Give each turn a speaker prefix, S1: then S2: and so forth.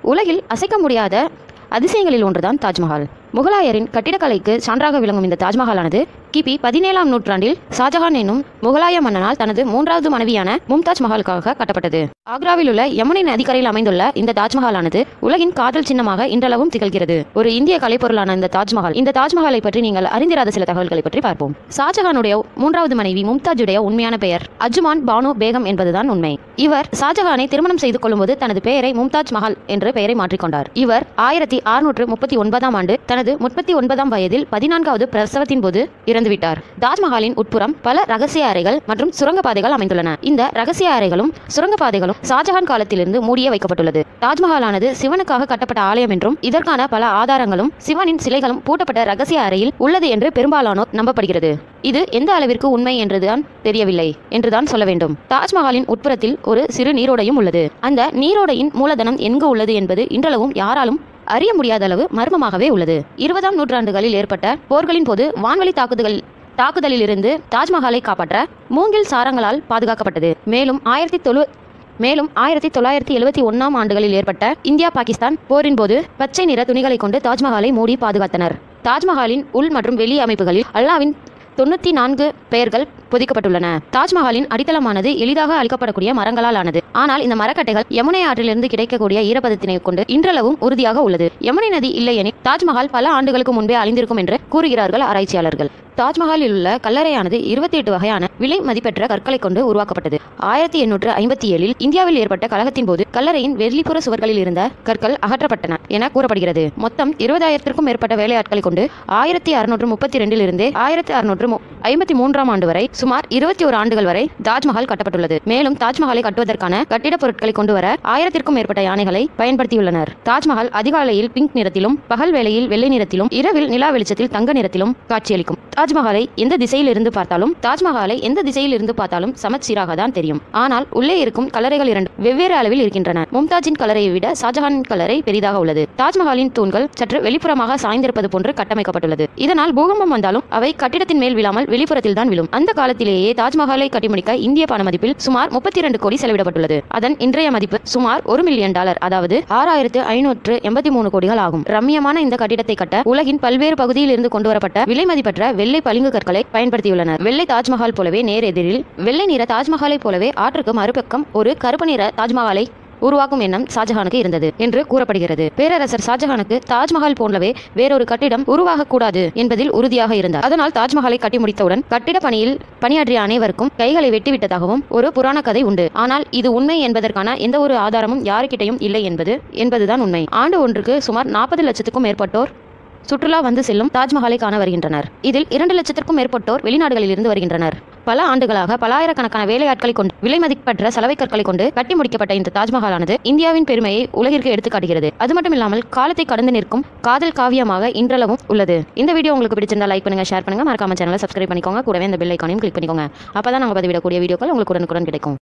S1: உலகில் அசைக்க முடியாத அதிசயங்களில் ஒன்றுதான் தாஜ்மஹால் முகலாயரின் கட்டிடக்கலைக்கு சான்றாக விளங்கும் இந்த தாஜ்மஹாலானது கிபி பதினேழாம் நூற்றாண்டில் ஷாஜஹான் என்னும் முகலாய மன்னனால் தனது மூன்றாவது மனைவியான மும்தாஜ் மஹாலுக்காக கட்டப்பட்டது ஆக்ராவில் உள்ள யமுனை நதிக்கரையில் அமைந்துள்ள இந்த தாஜ்மஹாலானது உலகின் காதல் சின்னமாக இன்றளவும் திகழ்கிறது ஒரு இந்திய கலைப்பொருளான இந்த தாஜ்மஹால் இந்த தாஜ்மஹாலை பற்றி நீங்கள் அறிந்திராத சில தகவல்களை பற்றி பார்ப்போம் ஷாஜஹானுடைய மூன்றாவது மனைவி மும்தாஜுடைய உண்மையான பெயர் அஜ்மான் பானு பேகம் என்பதுதான் உண்மை இவர் ஷாஜஹானை திருமணம் செய்து கொள்ளும்போது தனது பெயரை மும்தாஜ் மஹால் என்று பெயரை மாற்றிக்கொண்டார் இவர் ஆயிரத்தி அறுநூற்று முப்பத்தி ஒன்பதாம் ஆண்டு தனது முப்பத்தி ஒன்பதாம் வயதில் பதினான்காவது பிரசவத்தின் போது இறந்துவிட்டார் தாஜ்மஹாலின் உட்புறம் பல ரகசிய அறைகள் மற்றும் சுரங்கப்பாதைகள் அமைந்துள்ளன இந்த ரகசிய அறைகளும் சுரங்கப்பாதைகளும் ஷாஜஹான் காலத்திலிருந்து மூடியே வைக்கப்பட்டுள்ளது தாஜ்மஹாலானது சிவனுக்காக கட்டப்பட்ட ஆலயம் என்றும் இதற்கான பல ஆதாரங்களும் சிவனின் சிலைகளும் பூட்டப்பட்ட ரகசிய அறையில் உள்ளது என்று பெரும்பாலானோர் நம்பப்படுகிறது இது எந்த அளவிற்கு உண்மை என்றுதான் தெரியவில்லை என்றுதான் சொல்ல வேண்டும் தாஜ்மஹாலின் உட்புறத்தில் ஒரு சிறு நீரோடையும் உள்ளது அந்த நீரோடையின் மூலதனம் எங்கு உள்ளது என்பது இன்றளவும் யாராலும் அறிய முடியாத அளவு மர்மமாகவே உள்ளது இருபதாம் நூற்றாண்டுகளில் ஏற்பட்ட போர்களின் போது வான்வழி தாக்குதல் தாக்குதலிலிருந்து தாஜ்மஹாலை காப்பாற்ற மூங்கில் சாரங்களால் பாதுகாக்கப்பட்டது மேலும் ஆயிரத்தி தொழு மேலும் ஆயிரத்தி தொள்ளாயிரத்தி எழுபத்தி ஒன்னாம் ஆண்டுகளில் ஏற்பட்ட இந்தியா பாகிஸ்தான் போரின் போது பச்சை நிற துணிகளை கொண்டு தாஜ்மஹாலை மூடி பாதுகாத்தனர் தாஜ்மஹாலின் உள் மற்றும் வெளி அமைப்புகளில் அல்லாவின் தொண்ணூத்தி நான்கு பெயர்கள் பொதிக்கப்பட்டுள்ளன தாஜ்மஹாலின் அடித்தளமானது எளிதாக அழிக்கப்படக்கூடிய மரங்களால் ஆனது ஆனால் இந்த மரக்கட்டைகள் யமுனை ஆற்றிலிருந்து கிடைக்கக்கூடிய ஈரப்பதத்தினை கொண்டு இன்றளவும் உறுதியாக உள்ளது யமுனை நதி இல்லையெனில் தாஜ்மஹால் பல ஆண்டுகளுக்கு முன்பே அழிந்திருக்கும் என்று கூறுகிறார்கள் ஆராய்ச்சியாளர்கள் தாஜ்மஹாலில் உள்ள கல்லறையானது இருபத்தி எட்டு வகையான விலை மதிப்பெற்ற கற்களை கொண்டு உருவாக்கப்பட்டது ஆயிரத்தி எண்ணூற்று ஐம்பத்தி ஏழில் இந்தியாவில் ஏற்பட்ட கலகத்தின் போது கல்லறையின் வெளிப்புற சுவர்களில் இருந்த கற்கள் அகற்றப்பட்டன என கூறப்படுகிறது மொத்தம் இருபதாயிரத்திற்கும் மேற்பட்ட வேலையாட்களை கொண்டு ஆயிரத்தி அறுநூற்று முப்பத்தி ரெண்டில் இருந்து ஆயிரத்தி அறுநூற்று ஐம்பத்தி மூன்றாம் ஆண்டு வரை சுமார் இருபத்தி ஒரு ஆண்டுகள் வரை தாஜ்மஹால் கட்டப்பட்டுள்ளது மேலும் தாஜ்மஹாலை கட்டுவதற்கான கட்டிடப் பொருட்களை கொண்டு வர ஆயிரத்திற்கும் மேற்பட்ட யானைகளை பயன்படுத்தியுள்ளனர் தாஜ்மஹால் அதிகாலையில் பிங்க் நிறத்திலும் பகல் வேளையில் வெள்ளை நிறத்திலும் இரவில் நிலா வெளிச்சத்தில் தங்க நிறத்திலும் காட்சியளிக்கும் தாஜ்மஹாலை எந்த திசையில் இருந்து பார்த்தாலும் தாஜ்மஹாலை எந்த திசையில் இருந்து பார்த்தாலும் சமச்சீராக தான் தெரியும் ஆனால் உள்ளே இருக்கும் கல்லறைகள் இரண்டு வெவ்வேறு அளவில் இருக்கின்றன மும்தாஜின் கல்லறையை விட ஷாஜஹானின் கல்லறை பெரிதாக உள்ளது தாஜ்மஹாலின் தூண்கள் சற்று வெளிப்புறமாக சாய்ந்திருப்பது போன்று கட்டமைக்கப்பட்டுள்ளது இதனால் பூகம்பம் வந்தாலும் அவை கட்டிடத்தின் மேல் விழாமல் வெளிப்புறத்தில் தான் விழும் அந்த காலத்திலேயே தாஜ்மஹாலை கட்டிமுடிக்க இந்திய பண மதிப்பில் சுமார் முப்பத்தி இரண்டு கோடி செலவிடப்பட்டுள்ளது அதன் இன்றைய மதிப்பு சுமார் ஒரு மில்லியன் டாலர் அதாவது ஆறாயிரத்து ஐநூற்று எண்பத்தி மூணு கோடிகள் ஆகும் ரம்மியமான இந்த கட்டிடத்தை கட்ட உலகின் பல்வேறு பகுதியில் இருந்து கொண்டு வரப்பட்ட விலை மதிப்பற்ற வெள்ளை பளிங்கு கற்களை பயன்படுத்தியுள்ளனர் வெள்ளை தாஜ்மஹால் போலவே நேர் எதிரில் வெள்ளை நிற தாஜ்மஹாலை போலவே ஆற்றுக்கு மறுபக்கம் ஒரு கருப்பு நிற தாஜ்மஹாலை உருவாக்கும் எண்ணம் ஷாஜஹானுக்கு இருந்தது என்று கூறப்படுகிறது பேரரசர் ஷாஜஹானுக்கு தாஜ்மஹால் போலவே வேறொரு கட்டிடம் உருவாகக்கூடாது என்பதில் உறுதியாக இருந்தார் அதனால் தாஜ்மஹாலை கட்டி முடித்தவுடன் கட்டிட பணியில் பணியாற்றிய அனைவருக்கும் கைகளை வெட்டிவிட்டதாகவும் ஒரு புராண கதை உண்டு ஆனால் இது உண்மை என்பதற்கான எந்த ஒரு ஆதாரமும் யாருக்கிட்டையும் இல்லை என்பது என்பதுதான் உண்மை ஆண்டு ஒன்றுக்கு சுமார் நாற்பது லட்சத்துக்கும் மேற்பட்டோர் சுற்றுலா வந்து செல்லும் தாஜ்மஹாலை காண வருகின்றனர் இதில் இரண்டு லட்சத்திற்கும் மேற்பட்டோர் வெளிநாடுகளில் இருந்து வருகின்றனர் பல ஆண்டுகளாக பலாயிரக்கணக்கான வேலையாட்களை கொண்டு விலை மதிப்பற்ற சலவை கற்களை கொண்டு கட்டி முடிக்கப்பட்ட இந்த தாஜ்மஹாலானது இந்தியாவின் பெருமையை உலகிற்கு எடுத்துக்காட்டுகிறது அது மட்டும் இல்லாமல் காலத்தை கடந்து நிற்கும் காதல் காவியமாக இன்றளவும் உள்ளது இந்த வீடியோ உங்களுக்கு பிடிச்சிருந்தா லைக் பண்ணுங்க ஷேர் பண்ணுங்க மறக்காம சேனலை சப்ஸ்கிரைப் பண்ணிக்கோங்க கூடவே இந்த பெல் ஐக்கானையும் கிளிக் பண்ணிக்கோங்க அப்பதான் நாங்கள் பதிவிடக்கூடிய வீடியோக்கள் உங்களுக்கு உடனுக்குடன் கிடைக்கும்